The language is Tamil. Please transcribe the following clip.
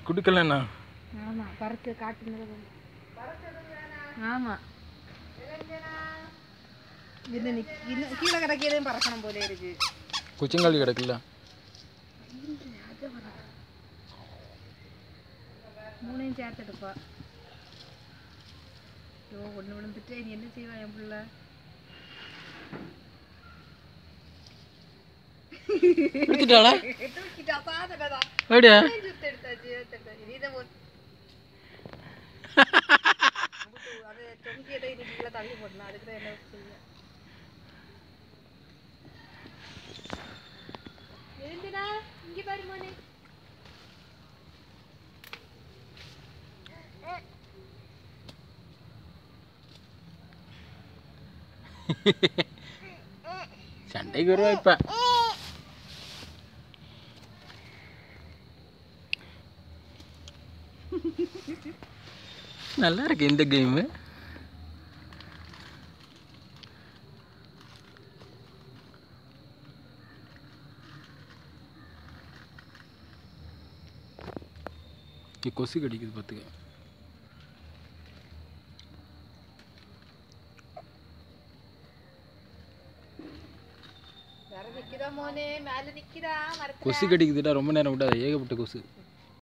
கொடுக்கலண்ணா ஆமாம் பறக்க காட்டுனது ஆமாம் இது நிக்- இன்னும் கீழே கிடக்கிறதையும் பறக்கணும் போல இருக்கு குச்சங்காலி கிடக்குல்ல மூணையும் சேர்த்து எடுப்பா ஐயோ ஒன்று விழுந்துட்டு நீ என்ன செய்வா என் பிள்ளை எடுத்துட்டாளா தூக்கிட்டா பாத்துட்டதா அப்படியா சுத்து எடுத்தாச்சு எடுத்தாச்சு இதை போட்டு அது தொங்கியதை இதுக்குள்ள தள்ளி போடலாம் அதுக்கு தான் என்ன செய்ய எழுந்துடா இங்க பாரு மோனே சண்டைக்கு வருவா இப்ப நல்லா இருக்கு இந்த கேமு கொசு கடிக்குது பார்த்துக்க வேற நிக்குதா மோனே மேல நிக்குதா மரத்துல கொசு கடிக்குதுடா ரொம்ப நேரம் விடாத ஏகப்பட்ட கொசு